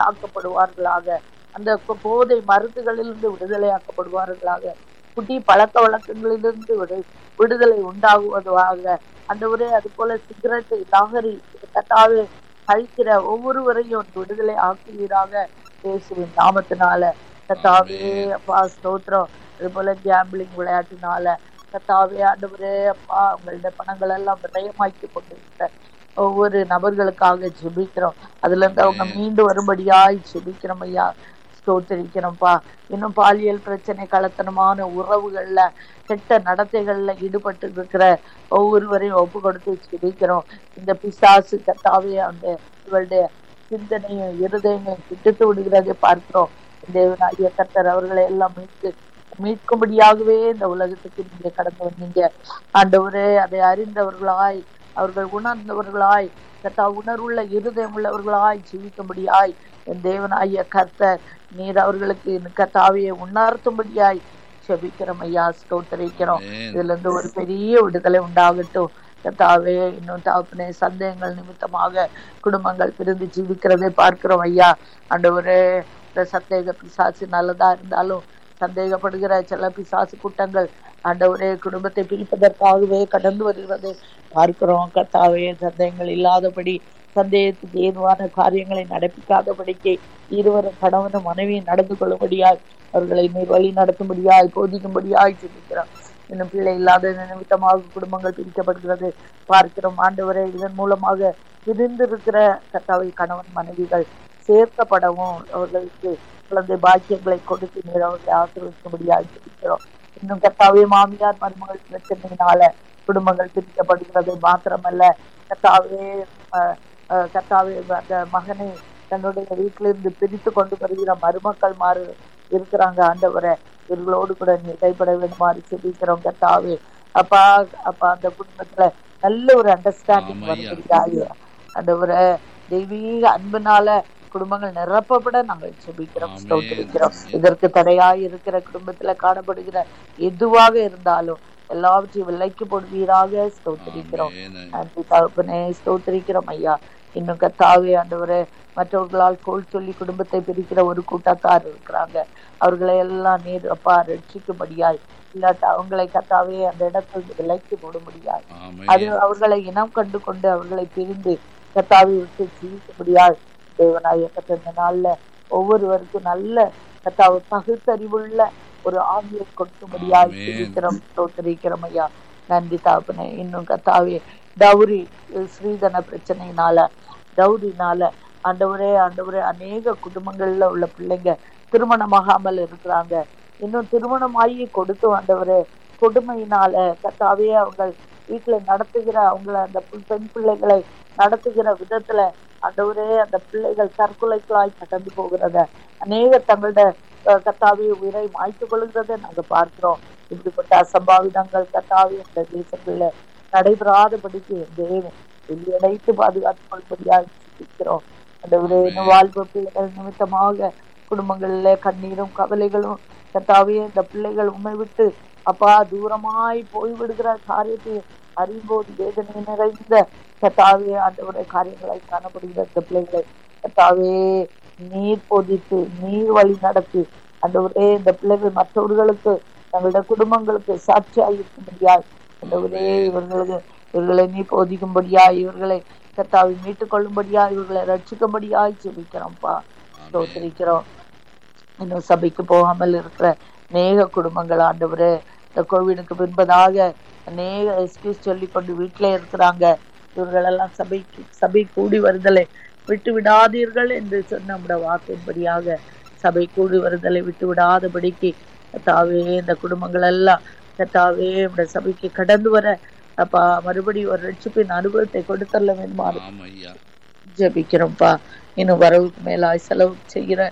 ஆக்கப்படுவார்களாக அந்த போ- போதை மருந்துகளிலிருந்து விடுதலையாக்கப்படுவார்களாக குட்டி பழக்க வழக்கங்களிலிருந்து விடு விடுதலை உண்டாகுவதாக அந்த ஒரே அது போல சிகரெட் லாகரி கட்டாவே கழிக்கிற ஒவ்வொருவரையும் விடுதலை ஆக்குவீராக இயேசுவின் நாமத்தினால கத்தாவே அப்பா ஸ்தோத்திரம் அது போல கேம்பிளிங் விளையாட்டினால கத்தாவே ஆண்டவரே அப்பா உங்களுடைய பணங்கள் எல்லாம் விரயமாக்கி கொண்டிருக்கிற ஒவ்வொரு நபர்களுக்காக ஜெபிக்கிறோம் அதுல இருந்து அவங்க மீண்டு வரும்படியாய் ஜெபிக்கிறோம் ஐயா ஸ்தோத்தரிக்கிறோம்ப்பா இன்னும் பாலியல் பிரச்சனை கலத்தனமான உறவுகள்ல கெட்ட நடத்தைகள்ல ஈடுபட்டு இருக்கிற ஒவ்வொருவரையும் ஒப்பு கொடுத்து ஜெபிக்கிறோம் இந்த பிசாசு கத்தாவே அந்த இவளுடைய சிந்தனையும் இருதயங்களையும் விட்டுட்டு விடுகிறதை பார்க்கிறோம் தேவனாகிய கர்த்தர் அவர்களை எல்லாம் மீட்கு மீட்கும்படியாகவே இந்த உலகத்துக்கு நீங்க கடந்து வந்தீங்க ஆண்டவரே அதை அறிந்தவர்களாய் அவர்கள் உணர்ந்தவர்களாய் கத்தா உணர்வுள்ள இருதயம் உள்ளவர்களாய் ஜீவிக்கும்படியாய் என் தேவனாகிய கர்த்தர் நீர் அவர்களுக்கு கத்தாவியை உணர்த்தும்படியாய் செபிக்கிறோம் ஐயா ஸ்தோத்தரிக்கிறோம் இதுல இருந்து ஒரு பெரிய விடுதலை உண்டாகட்டும் கத்தாவே இன்னும் தாப்பனே சந்தேகங்கள் நிமித்தமாக குடும்பங்கள் பிரிந்து ஜீவிக்கிறதை பார்க்கிறோம் ஐயா ஆண்டவரே இந்த சந்தேக பிசாசு நல்லதா இருந்தாலும் சந்தேகப்படுகிற சில பிசாசு கூட்டங்கள் ஆண்டவரே குடும்பத்தை பிரிப்பதற்காகவே கடந்து வருகிறதை பார்க்கிறோம் கத்தாவே சந்தேகங்கள் இல்லாதபடி சந்தேகத்துக்கு ஏதுவான காரியங்களை நடப்பிக்காதபடிக்கு இருவரும் கணவனும் மனைவியும் நடந்து கொள்ளும்படியாய் அவர்களை நீர் வழி நடத்தும்படியாய் போதிக்கும்படியாய் சிந்திக்கிறோம் இன்னும் பிள்ளை இல்லாத நிமித்தமாக குடும்பங்கள் பிரிக்கப்படுகிறது பார்க்கிறோம் ஆண்டவரே இதன் மூலமாக பிரிந்திருக்கிற கத்தாவை கணவன் மனைவிகள் சேர்க்கப்படவும் அவர்களுக்கு குழந்தை பாக்கியங்களை கொடுத்து நீர் அவர்களை ஆசீர்வதிக்கும்படியாக சிந்திக்கிறோம் இன்னும் கத்தாவே மாமியார் மருமகள் பிரச்சனையினால குடும்பங்கள் பிரிக்கப்படுகிறது மாத்திரமல்ல கத்தாவே அஹ், அஹ், கத்தாவே அந்த மகனை தன்னுடைய வீட்டிலிருந்து பிரித்து கொண்டு வருகிற மருமக்கள் மாறு இருக்கிறாங்க ஆண்டவரை இவர்களோடு கூட நீ கைப்பட வேண்டுமாறு செபிக்கிறோம் கத்தாவே அப்பா அப்பா அந்த குடும்பத்துல நல்ல ஒரு அண்டர்ஸ்டாண்டிங் ஆமா ஐயா. வரும்படியாக ஆண்டவரை தெய்வீக அன்பினால குடும்பங்கள் நிரப்பப்பட நாங்கள் செபிக்கிறோம் ஆமென். ஸ்தோத்திரிக்கிறோம் இதற்கு தடையாய் இருக்கிற குடும்பத்துல காணப்படுகிற எதுவாக இருந்தாலும் எல்லாவற்றையும் விலைக்கு போடுவீராக ஸ்தோத்திரிக்கிறோம் ஆமென். நன்றி தகப்பனே ஸ்தோத்திரிக்கிறோம் ஐயா இன்னும் கத்தாவே ஆண்டவரே மற்றவர்களால் கோல் சொல்லி குடும்பத்தை பிரிக்கிற ஒரு கூட்டத்தார் இருக்கிறாங்க அவர்களை எல்லாம் நீர் அப்பா ரட்சிக்கும்படியாய் இல்லாட்ட அவங்களை கத்தாவே அந்த இடத்தில் விலைக்கு போடும்படியாய் அது ஆமென். அவர்களை இனம் கண்டு கொண்டு அவர்களை பிரிந்து கத்தாவை விட்டு ஜீவிக்கும்படியாய் தேவனாய கத்த இந்த நாள்ல ஒவ்வொருவருக்கும் நல்ல கத்தாவை பகுத்தறிவுள்ள ஒரு ஆவியை கொடுக்கும்படியாய் ஆமென். ஜீவிக்கிறோம் ஸ்தோத்திரிக்கிறோம் ஐயா நன்றி தாப்பனே இன்னும் கத்தாவே டவுரி ஸ்ரீதன பிரச்சனையினால டவுரினால ஆண்டவரே ஆண்டவரே அநேக குடும்பங்கள்ல உள்ள பிள்ளைங்க திருமணமாகாமல் இருக்கிறாங்க இன்னும் திருமணமாகி கொடுத்து ஆண்டவரே கொடுமையினால கத்தாவே அவங்க வீட்டுல நடத்துகிற அவங்கள அந்த பு- பெண் பிள்ளைகளை நடத்துகிற விதத்துல ஆண்டவரே அந்த பிள்ளைகள் தற்கொலைகளாய் கடந்து போகிறத அநேக தங்களோட அஹ், கத்தாவே உயிரை மாய்த்து கொள்கிறத நாங்க பார்க்கிறோம் இப்படிப்பட்ட அசம்பாவிதங்கள் கத்தாவே இந்த தேசத்துல நடைபெறாதபடிக்கு தேவன் வெளியடைத்து பாதுகாத்துக் கொள்படியாக சிந்திக்கிறோம் ஆண்டவரே இன்னும் வாழ்வு பிள்ளைகள் நிமித்தமாக குடும்பங்கள்ல கண்ணீரும் கவலைகளும் கத்தாவே இந்த பிள்ளைகள் உண்மை விட்டு அப்பா தூரமாய் போய்விடுகிற காரியத்தை அறியும்போது வேதனை நிறைந்த கத்தாவே ஆண்டவருடைய காரியங்களை காணப்படுகிற இந்த பிள்ளைகளை கத்தாவே நீர் போதித்து நீர் வழி நடத்தி ஆண்டவரே இந்த பிள்ளைகள் மற்றவர்களுக்கு தங்களுடைய குடும்பங்களுக்கு சாட்சியாக இருக்கும்படியாய் ஆண்டவரே இவர்களுக்கு இவர்களை நீ போதிக்கும்படியாய் இவர்களை கத்தாவை மீட்டுக் கொள்ளும்படியா இவர்களை ரட்சிக்கும்படியாய் ஜெபிக்கிறோம்ப்பா ஸ்தோத்திரிக்கிறோம் இன்னும் சபைக்கு போகாமல் இருக்கிற அநேக குடும்பங்கள் ஆண்டவரே இந்த கோவிடுக்கு பின்பதாக அநேக எக்ஸ்கியூஸ் சொல்லி கொண்டு வீட்டிலே இருக்கிறாங்க இவர்களெல்லாம் சபைக்கு சபை கூடி வருதலை விட்டு விடாதீர்கள் என்று சொன்ன நம்முடைய வாக்கின்படியாக சபை கூடி வருதலை விட்டு விடாதபடிக்கு கத்தாவே இந்த குடும்பங்கள் எல்லாம் கத்தாவே நம்முடைய சபைக்கு கடந்து வர அப்பா மறுபடியும் ஒரு ரட்சிப்பின் அனுபவத்தை கொடுத்தள்ள வேண்டுமாறு ஆமா ஐயா ஜெபிக்கிறோம்ப்பா இன்னும் வரவுக்கு மேலாய் செலவு செய்கிற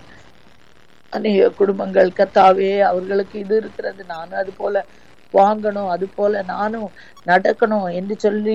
அநேக குடும்பங்கள் கத்தாவே அவர்களுக்கு இது இருக்கிறது நானும் அது போல வாங்கணும் அது போல நானும் நடக்கணும் என்று சொல்லி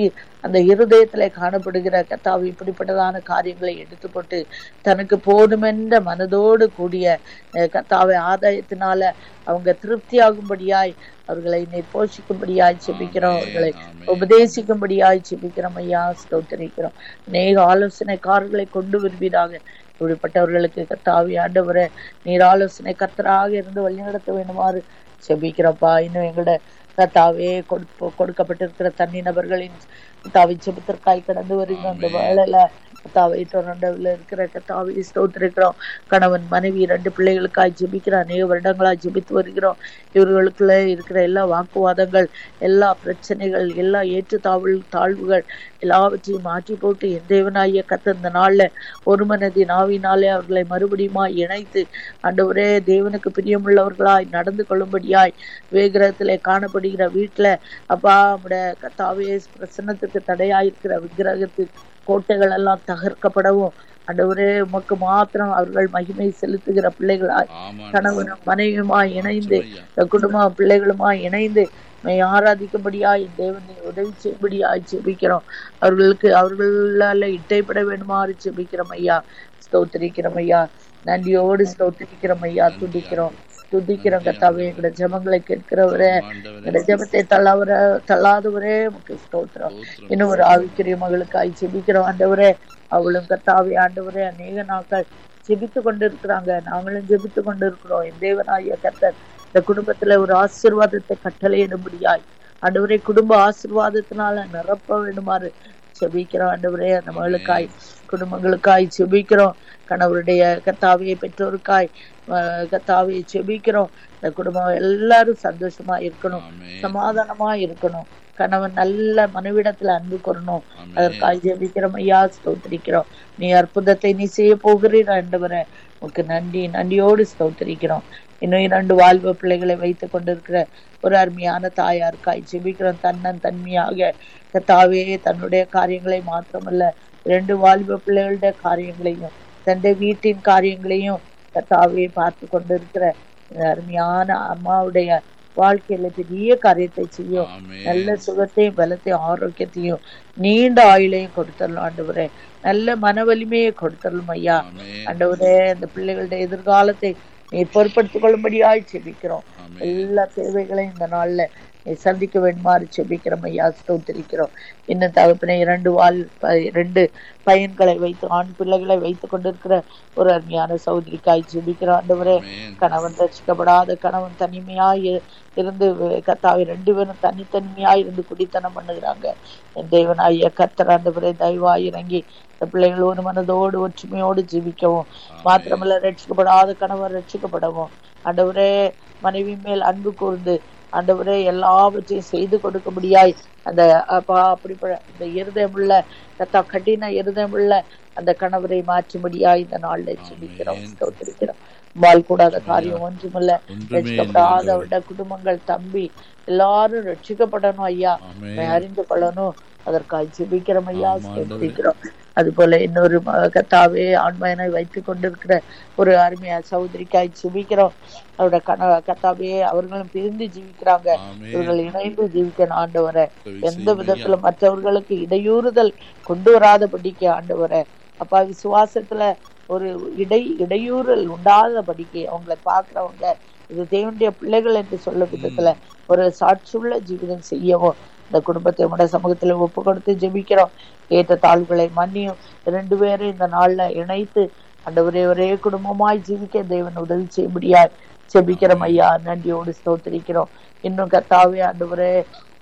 அந்த இருதயத்திலே காணப்படுகிற கத்தாவை இப்படிப்பட்டதான காரியங்களை எடுத்து போட்டு தனக்கு போதுமென்ற மனதோடு கூடிய அஹ், கத்தாவை ஆதாயத்தினால அவங்க திருப்தியாகும்படியாய் அவர்களை நீர் போஷிக்கும்படியாய் செபிக்கிறோம் அவர்களை உபதேசிக்கும்படியாய் செபிக்கிறோம் ஐயா ஸ்தோத்திரிக்கிறோம் அநேக ஆலோசனைக்காரர்களை கொண்டு வருவீராக இப்படிப்பட்டவர்களுக்கு கத்தாவி ஆண்டவரே நீர் ஆலோசனை கர்த்தராக இருந்து வழிநடத்த வேண்டுமாறு செபிக்கிறப்பா இன்னும் எங்களோட கத்தாவே கொடுப்ப கொடுக்கப்பட்டிருக்கிற தனி நபர்களின் கத்தாவை செபத்திற்காய் கடந்து வருகிற அந்த வேலையில கத்தாவை டொரண்டோவில் இருக்கிற கத்தாவை ஸ்தோத்திருக்கிறோம் கணவன் மனைவி ரெண்டு பிள்ளைகளுக்காய் ஜெபிக்கிற அநேக வருடங்களாய் ஜெபித்து வருகிறோம் இவர்களுக்குள்ள இருக்கிற எல்லா வாக்குவாதங்கள் எல்லா பிரச்சனைகள் எல்லா ஏற்றுத்தாழ்வு தாழ்வுகள் எல்லாவற்றையும் மாற்றி போட்டு என் தேவனாகிய கத்த இந்த நாள்ல ஒரு மனதி நாவினாலே அவர்களை மறுபடியுமா இணைத்து ஆண்டவரே தேவனுக்கு பிரியமுள்ளவர்களாய் நடந்து கொள்ளும்படியாய் வேகிரகத்திலே காணப்படுகிற வீட்டுல அப்பா நம்முடைய கத்தாவே பிரசன்னத்துக்கு தடையாயிருக்கிற விக்கிரகத்து கோட்டைகள் எல்லாம் தகர்க்கப்படவும் ஆண்டவரே உமக்கு மாத்திரம் அவர்கள் மகிமை செலுத்துகிற பிள்ளைகளாய் கணவனும் மனைவியுமாய் இணைந்து இந்த குடும்ப பிள்ளைகளுமாய் இணைந்து மை ஆராதிக்கும்படியாய் தேவனை உதவி செய்யும்படியாய் ஜெபிக்கிறோம் அவர்களுக்கு அவர்களால இட்டைப்பட வேண்டுமாறு ஜெபிக்கிறோம் ஐயா ஸ்தோத்திரிக்கிறோம் ஐயா நன்றியோடு ஸ்தோத்திரிக்கிறோம் ஐயா துதிக்கிறோம் துதிக்கிறோம் கத்தாவே எங்களோட ஜெபங்களை கேட்கிறவரே எங்களோட ஜெபத்தை தள்ளாவர தள்ளாதவரே உமக்கு ஸ்தோத்திரம் இன்னும் ஒரு ஆவிக்குரிய மகளுக்காய் ஜெபிக்கிறோம் ஆண்டவரே அவளும் கத்தாவே ஆண்டவரே அநேக நாட்கள் ஜெபித்து கொண்டிருக்கிறாங்க நாங்களும் ஜெபித்து கொண்டிருக்கிறோம் என் தேவனாகிய கர்த்தர் இந்த குடும்பத்துல ஒரு ஆசீர்வாதத்தை கட்டளையிடும்படியாய் ஆண்டவரே குடும்ப ஆசீர்வாதத்தினால நிரப்ப வேண்டுமாறு செபிக்கிறோம் ஆண்டவரே அந்த மகளுக்காய் குடும்பங்களுக்காய் செபிக்கிறோம் கணவருடைய கத்தாவியை பெற்றோருக்காய் அஹ், கத்தாவியை செபிக்கிறோம் இந்த குடும்பம் எல்லாரும் சந்தோஷமா இருக்கணும் சமாதானமா இருக்கணும் கணவன் நல்ல மனைவிடத்துல அன்பு கொள்ளணும் அதற்காக ஜெபிக்கிறோம் ஐயா ஸ்தோத்திரிக்கிறோம் நீ அற்புதத்தை நீ செய்ய போகிறீர் ஆண்டவரே உனக்கு நன்றி நன்றியோடு ஸ்தோத்திரிக்கிறோம் இன்னும் இரண்டு வாழ்வு பிள்ளைகளை வைத்துக் கொண்டிருக்கிற ஒரு அருமையான தாயாருக்காய் ஜெபிக்கிறோம் தன்னன் தன்மையாக கத்தாவே தன்னுடைய காரியங்களை மாத்திரமல்ல இரண்டு வாலிப பிள்ளைகளுடைய காரியங்களையும் தன்னுடைய வீட்டின் காரியங்களையும் கத்தாவே பார்த்து கொண்டிருக்கிற இந்த அருமையான அம்மாவுடைய வாழ்க்கையில பெரிய காரியத்தை செய்யும் நல்ல சுகத்தையும் பலத்தையும் ஆரோக்கியத்தையும் நீண்ட ஆயுளையும் கொடுத்துடலாம் ஆண்டவரே நல்ல மன வலிமையை கொடுத்துடலாம் ஐயா ஆண்டவரே அந்த பிள்ளைகளுடைய எதிர்காலத்தை நீ பொறுப்படுத்திக் கொள்ளும்படியாய் செபிக்கிறோம் எல்லா தேவைகளையும் இந்த நாள்ல நீ சந்திக்க வேண்டுமாறு செபிக்கிறோம் ஐயா ஸ்தோத்திரிக்கிறோம் இன்னும் தகப்பனை இரண்டு வால் ப- இரண்டு பையன்களை வைத்து ஆண் பிள்ளைகளை வைத்துக் கொண்டிருக்கிற ஒரு அருமையான சௌதரிக்காய் ஜெபிக்கிறோம் ஆண்டவரே கணவன் ரசிக்கப்படாத கணவன் தனிமையாய் இரு- இருந்து வே- கத்தாவை ரெண்டு பேரும் தனித்தனிமையாய் இருந்து குடித்தனம் பண்ணுகிறாங்க என் தேவனாகிய கத்தர் ஆண்டவரே தயவாய் இறங்கி இந்த பிள்ளைகள் ஒரு மனதோடு ஒற்றுமையோடு ஜீவிக்கவும் மாத்திரமல்ல ரட்சிக்கப்படாத கணவன் ரட்சிக்கப்படவும் ஆண்டவரே மனைவி மேல் அன்பு கூர்ந்து ஆண்டவரே எல்லாவற்றையும் செய்து கொடுக்கும்படியாய் அந்த அப்பா அப்படிப்பட்ட இந்த இருதயமுள்ள கத்தா கடின இருதயமுள்ள அந்த கணவரை மாற்றும்படியாய் இந்த நாள்ல ஜெபிக்கிறோம் ஸ்தோத்திரிக்கிறோம் வால் கூடாத காரியம் ஒன்றுமில்ல ரட்சிக்கப்படாத அவருடைய குடும்பங்கள் தம்பி எல்லாரும் ரட்சிக்கப்படணும் ஐயா உம்மை அறிந்து கொள்ளணும் அதற்காக ஜெபிக்கிறோம் ஐயா ஸ்தோத்திரிக்கிறோம் அது போல இன்னொரு ம- கத்தாவே ஆண்மையனை வைத்துக் கொண்டிருக்கிற ஒரு அருமையா சகோதரிக்காய் ஜெபிக்கிறோம் அவரோட கண கத்தாவே அவர்களும் பிரிந்து ஜீவிக்கிறாங்க இவர்கள் இணைந்து ஜீவிக்கணும் ஆண்டவரை எந்த விதத்துல மற்றவர்களுக்கு இடையூறுதல் கொண்டு வராதபடிக்கு ஆண்டவரை அப்பா விசுவாசத்துல ஒரு இடை இடையூறல் உண்டாதபடிக்கு அவங்களை பாக்குறவங்க இது தேவனுடைய பிள்ளைகள் என்று சொல்ல விதத்துல ஒரு சாட்சியுள்ள ஜீவிதம் செய்யவும் இந்த குடும்பத்தை உடைய சமூகத்துல ஒப்பு கொடுத்து ஜெபிக்கிறோம் ஏற்ற தாழ்வுகளை மன்னியும் ரெண்டு பேரும் இந்த நாள்ல இணைத்து ஆண்டவரே ஒரே குடும்பமாய் ஜீவிக்க தேவன் உதவி செய்யும்படியாய் ஜெபிக்கிறோம் ஐயா நன்றியோடு ஸ்தோத்திரிக்கிறோம் இன்னும் கத்தாவே ஆண்டவரே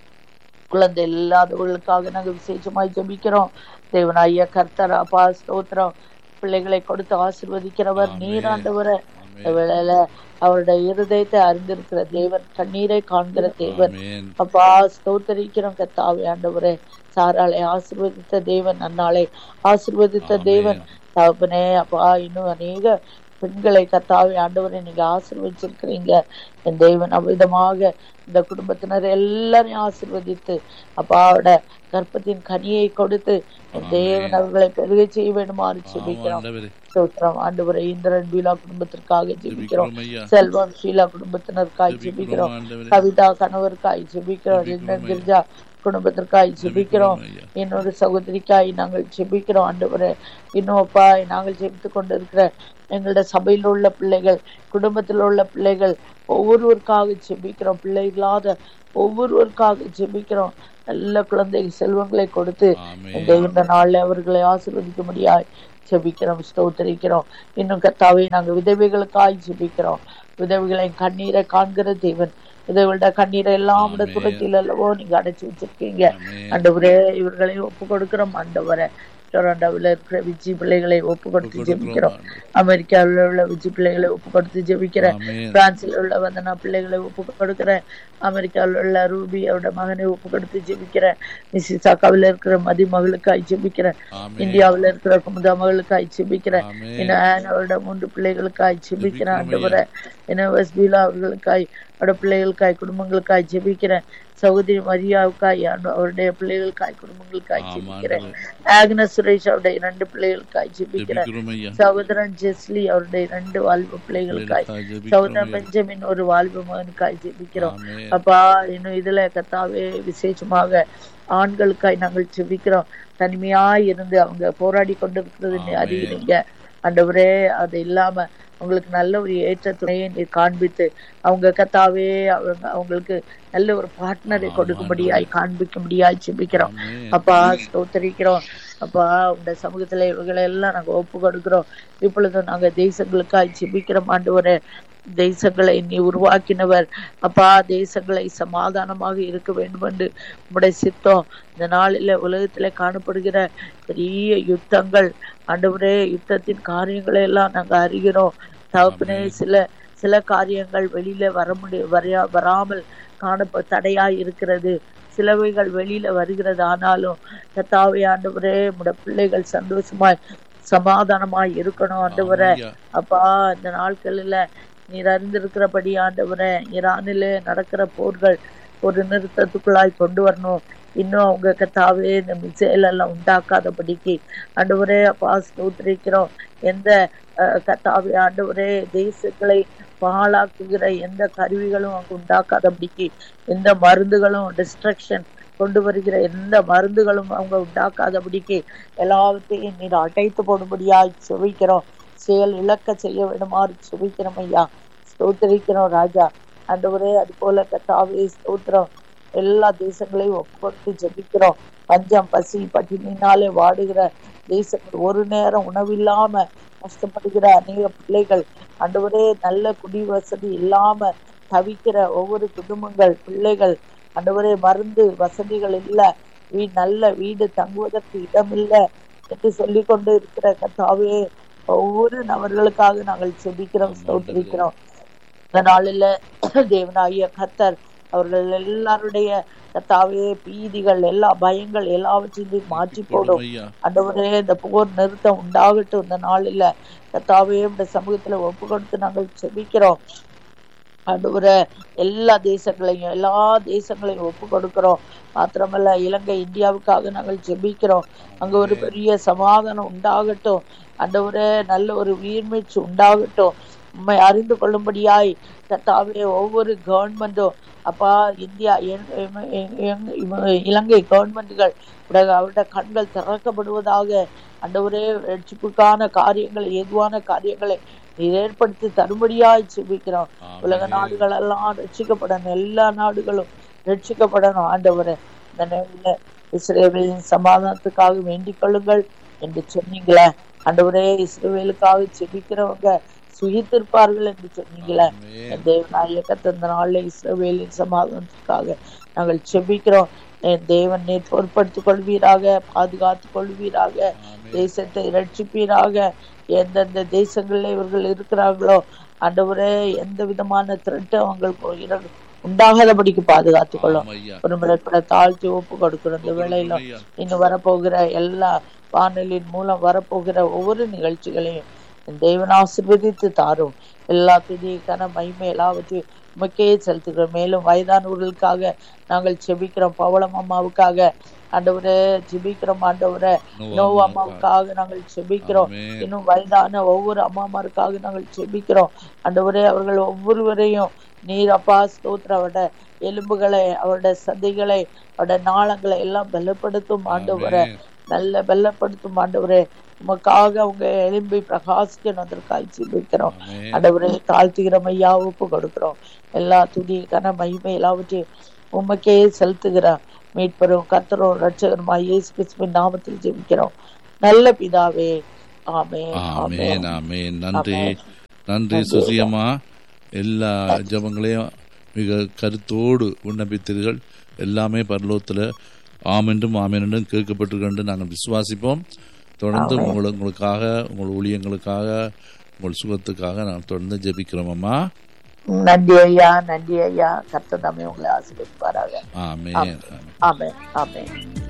குழந்தை இல்லாதவர்களுக்காக நாங்க விசேஷமாய் ஜெபிக்கிறோம் தேவனாய கர்த்தர் அப்பா ஸ்தோத்திரம் பிள்ளைகளை கொடுத்து ஆசீர்வதிக்கிறவர் நீராண்டவரை இந்த வேளையில அவருடைய இருதயத்தை அறிந்திருக்கிற தேவன் கண்ணீரை காண்கிற தேவன் அப்பா ஸ்தோத்தரிக்கிறோம் கத்தாவே ஆண்டவரே சாராளை ஆசீர்வதித்த தேவன் அன்னாளை ஆசீர்வதித்த தேவன் தகப்பனே அப்பா இன்னும் அநேக பெண்களை கத்தாவே ஆண்டவரை நீங்க ஆசீர்வதிச்சிருக்கிறீங்க என் தேவன் அவ்விதமாக இந்த குடும்பத்தினர் எல்லாரையும் ஆசீர்வதித்து அப்பாவோட கற்பத்தின் கனியை கொடுத்து என் தேவன் அவர்களை பெருகை செய்ய வேண்டுமாறு ஜெபிக்கிறோம் ஸ்தோத்திரம் ஆண்டவரை இந்திரன் பீலா குடும்பத்திற்காக ஜெபிக்கிறோம் செல்வம் ஷீலா குடும்பத்தினருக்காய் ஜெபிக்கிறோம் கவிதா கணவருக்காய் ஜெபிக்கிறோம் ரிந்தன் கிரிஜா குடும்பத்திற்காய் ஜெபிக்கிறோம் ஐயா இன்னொரு சகோதரிக்காய் நாங்கள் ஜெபிக்கிறோம் ஆண்டவரே இன்னும் அப்பா நாங்கள் ஜெபித்து கொண்டு இருக்கிற எங்களுடைய சபையில் உள்ள பிள்ளைகள் குடும்பத்தில் உள்ள பிள்ளைகள் ஒவ்வொருவருக்காக ஜெபிக்கிறோம் பிள்ளை இல்லாத ஒவ்வொருவருக்காக ஜெபிக்கிறோம் நல்ல குழந்தை செல்வங்களை கொடுத்து ஆமே இந்த இந்த நாள்ல அவர்களை ஆசீர்வதிக்க முடியாது ஜெபிக்கிறோம் ஸ்தோத்தரிக்கிறோம் இன்னும் கத்தாவை நாங்க விதவைகளுக்காய் ஜெபிக்கிறோம் விதவைகளின் கண்ணீரை காண்கிற தேவன் விதவைகளோட கண்ணீரை எல்லாம் ஆமென். துரத்தில் அல்லவோ நீங்க அடைச்சு வச்சிருக்கீங்க ஆமே ஆண்டவரே இவர்களை ஒப்பு கொடுக்கிறோம் ஆண்டவரே டொரண்டோவில் இருக்கிற விஜி பிள்ளைகளை ஒப்பு கொடுத்து ஜெபிக்கிறோம் அமெரிக்காவில் உள்ள விஜி பிள்ளைகளை ஒப்பு கொடுத்து ஜெபிக்கிறேன் ஆமே பிரான்சில் உள்ள வந்தனா பிள்ளைகளை ஒப்பு கொடுக்கிறேன் அமெரிக்காவில் உள்ள ரூபி அவரோட மகனை ஒப்பு கொடுத்து ஜெபிக்கிறேன் மிசிசாக்காவில் இருக்கிற மதி மகளுக்காய் ஜெபிக்கிறேன் ஆமே இந்தியாவில் இருக்கிற குமுதா மகளுக்காய் ஜெபிக்கிறேன் ஆமே இன்னும் ஆன் அவரோட மூன்று பிள்ளைகளுக்காய் ஜெபிக்கிறேன் ஆண்டவரே இன்னும் வஸ்பீலா அவர்களுக்காய் அவரோட பிள்ளைகளுக்காய் குடும்பங்களுக்காய் ஜெபிக்கிறேன் சகோதரி மரியாவுக்காய் ஆண்டு- அவருடைய பிள்ளைகளுக்காய் குடும்பங்களுக்காய் ஜெபிக்கிறேன் ஆக்னஸ் சுரேஷ் அவருடைய இரண்டு பிள்ளைகளுக்காய் ஜெபிக்கிறேன் ஜெபிக்கிறோம் ஐயா சகோதரன் ஜெஸ்லி அவருடைய இரண்டு வாழ்வு பிள்ளைகளுக்காய் ஜெபிக்கிறோம் சகோதரன் பெஞ்சமின் ஒரு வாழ்வு மகனுக்காய் ஜெபிக்கிறோம் ஆமே அப்பா இன்னும் இதுல கத்தாவே விசேஷமாக ஆண்களுக்காய் நாங்கள் ஜெபிக்கிறோம் தனிமையாய் இருந்து அவங்க போராடி கொண்டிருக்கிறது நீ ஆமென். அறிகிறீங்க ஆண்டவரே அது இல்லாம அவங்களுக்கு நல்ல ஒரு ஏற்ற துணையை நீர் காண்பித்து அவங்க கத்தாவே அவங்க அவங்களுக்கு நல்ல ஒரு பார்ட்னரை ஆமா, கொடுக்கும்படியாய் காண்பிக்கும்படியாய் ஜெபிக்கிறோம் ஆமே அப்பா ஸ்தோத்தரிக்கிறோம் அப்பா உங்க சமூகத்துல இவங்களை எல்லாம் நாங்க ஒப்பு கொடுக்கிறோம் இப்பொழுது நாங்க தேசங்களுக்காய் ஜெபிக்கிறோம் ஆண்டவரே தேசங்களை நீ உருவாக்கினவர் அப்பா தேசங்களை சமாதானமாக இருக்க வேண்டும் என்று உம்முடைய சித்தம் இந்த நாளில உலகத்துல காணப்படுகிற பெரிய யுத்தங்கள் ஆண்டவரே யுத்தத்தின் காரியங்களை எல்லாம் நாங்க அறிகிறோம் தகப்பனே சில சில காரியங்கள் வெளியில வர முடிய வரையா வராமல் காணப்ப தடையாய் இருக்கிறது சிலவைகள் வெளியில வருகிறது ஆனாலும் கத்தாவே ஆண்டவரே உடைய பிள்ளைகள் சந்தோஷமாய் சமாதானமாய் இருக்கணும் ஆண்டவரே ஐயா அப்பா இந்த நாட்களில் நீர் அறிந்திருக்கிறபடி ஆண்டவரே ஈரானிலே நடக்கிற போர்கள் ஒரு நிறுத்தத்துக்குள்ளாய் கொண்டு வரணும் இன்னும் அவங்க கத்தாவே இந்த மிசைல் எல்லாம் உண்டாக்காதபடிக்கு ஆண்டவரே அப்பா ஸ்தோத்திரிக்கிறோம் எந்த அஹ், கத்தாவே ஆண்டவரே தேசங்களை பாழாக்குகிற எந்த கருவிகளும் அங்கு உண்டாக்காதபடிக்கு எந்த மருந்துகளும் டிஸ்ட்ரக்ஷன் கொண்டு வருகிற எந்த மருந்துகளும் அவங்க உண்டாக்காதபடிக்கு எல்லாவற்றையும் நீர் அடைத்து போடும்படியாய் செவிக்கிறோம் செயல் இழக்க செய்ய வேண்டுமாறு செபிக்கிறோம் ஐயா ஸ்தோத்திரிக்கிறோம் ராஜா ஆண்டவரே அது போல கத்தாவே ஸ்தோத்திரம் எல்லா தேசங்களையும் ஒப்புக்கொடுத்து ஜெபிக்கிறோம் பஞ்சம் பசி பட்டினினாலே வாடுகிற தேசங்கள் ஒரு நேரம் உணவில்லாம கஷ்டப்படுகிற அநேக பிள்ளைகள் ஆண்டவரே நல்ல குடி வசதி இல்லாம தவிக்கிற ஒவ்வொரு குடும்பங்கள் பிள்ளைகள் ஆண்டவரே மருந்து வசதிகள் இல்ல வீ நல்ல வீடு தங்குவதற்கு இடம் இல்ல என்று சொல்லிக் கொண்டு இருக்கிற கத்தாவே ஒவ்வொரு நபர்களுக்காக நாங்கள் செபிக்கிறோம் ஸ்தோத்திரிக்கிறோம் இந்த நாளில் தேவனாகிய கத்தர் அவர்கள் எல்லாருடைய கத்தாவே பீதிகள் எல்லா பயங்கள் எல்லாவற்றையும் மாற்றி போடும் ஐயா ஆண்டவரே இந்த போர் நிறுத்தம் உண்டாகட்டும் இந்த நாளில் கத்தாவே இந்த சமூகத்துல ஒப்பு கொடுத்து நாங்கள் செபிக்கிறோம் ஆண்டவரே எல்லா தேசங்களையும் எல்லா தேசங்களையும் ஒப்பு கொடுக்கிறோம் மாத்திரமல்ல இலங்கை இந்தியாவுக்காக நாங்கள் ஜெபிக்கிறோம் அங்க ஒரு பெரிய சமாதானம் உண்டாகட்டும் ஆண்டவரே நல்ல ஒரு உயிர்மீச்சு உண்டாகட்டும் உண்மை அறிந்து கொள்ளும்படியாய் கர்த்தாவே ஒவ்வொரு கவர்மெண்ட்டும் அப்பா இந்தியா எங்- எம்- எங்- எங்- இவ- இலங்கை கவர்மெண்ட்டுகள் உடைய- அவருடைய கண்கள் திறக்கப்படுவதாக ஆண்டவரே ரட்சிப்புக்கான காரியங்களை ஏதுவான காரியங்களை நீர் ஏற்படுத்தி தரும்படியாய் செபிக்கிறோம் உலக நாடுகள் எல்லாம் ரட்சிக்கப்படணும் எல்லா நாடுகளும் ரட்சிக்கப்படணும் ஆண்டவரே இந்த நேரில் இஸ்ரேலின் சமாதானத்துக்காக வேண்டிக் கொள்ளுங்கள் என்று சொன்னீங்களே ஆண்டவரே இஸ்ரேலுக்காக செபிக்கிறவங்க சுகித்திருப்பார்கள் என்று சொன்னீங்களே என் தேவனாய கத்தந்த நாளில் இஸ்ரவேலின் சமாதானத்துக்காக நாங்கள் செபிக்கிறோம் என் தேவன் நீர் பொறுப்படுத்திக் கொள்வீராக பாதுகாத்துக் கொள்வீராக தேசத்தை ரட்சிப்பீராக எந்தெந்த தேசங்களில் இவர்கள் இருக்கிறார்களோ ஆண்டவரே எந்த விதமான திரட்டு அவங்களுக்கு இர- உண்டாகாதபடிக்கு பாதுகாத்துக் கொள்ளும் ஒரு முறை கூட தாழ்த்தி ஒப்பு கொடுக்கிறோம் இந்த வேளையில இன்னும் வரப்போகிற எல்லா வானொலியின் மூலம் வரப்போகிற ஒவ்வொரு நிகழ்ச்சிகளையும் என் தேவன் ஆசீர்வதித்து தாரும் எல்லா துதி கன மகிமை எல்லாவற்றையும் உமக்கே செலுத்துகிறோம் மேலும் வயதானவர்களுக்காக நாங்கள் செபிக்கிறோம் பவளம் அம்மாவுக்காக ஆண்டவரே ஜெபிக்கிறோம் ஆண்டவரே நோவா அம்மாவுக்காக நாங்கள் செபிக்கிறோம் ஆமென். இன்னும் வயதான ஒவ்வொரு அம்மாமாருக்காக நாங்கள் செபிக்கிறோம் ஆண்டவரே அவர்கள் ஒவ்வொருவரையும் நீர் அப்பா ஸ்தோத்திர அவருடைய எலும்புகளை அவருடைய சதைகளை அவருடைய நாளங்களை எல்லாம் பலப்படுத்தும் ஆண்டவரே ஆமென். நல்ல பலப்படுத்தும் ஆண்டவரே உமக்காக அவங்க எலும்பை பிரகாசிக்கணும் அதற்காய் செபிக்கிறோம் ஆமென். ஆண்டவரே தாழ்த்துகிறோம் ஐயா ஒப்பு கொடுக்கிறோம் எல்லா துதி கன மகிமை எல்லாவற்றையும் உமக்கே செலுத்துகிறோம் மீட்பரும் கர்த்தரும் ரட்சகருமா இயேசு கிறிஸ்துவின் நாமத்தில் ஜெபிக்கிறோம் நல்ல பிதாவே ஆமென் ஆமென் ஆமென் நன்றி ஆமென். நன்றி நன்றி. சுசியம்மா எல்லா ஜெபங்களையும் மிக கருத்தோடு விண்ணப்பித்தீர்கள் எல்லாமே பரலோகத்தில் ஆமென்றும் ஆமென்றும் கேட்கப்பட்டிருக்கின்ற நாங்கள் விசுவாசிப்போம் தொடர்ந்து ஆமென். உங்கள் உங்களுக்காக உங்கள் ஊழியங்களுக்காக உங்கள் சுகத்துக்காக நான் தொடர்ந்து ஜெபிக்கிறோம் அம்மா நன்றி ஐயா நன்றி ஐயா கர்த்தர் தாமே உங்களை ஆசீர்வதிப்பாராக ஆமென் ஆமென் ஆமென் ஆமென்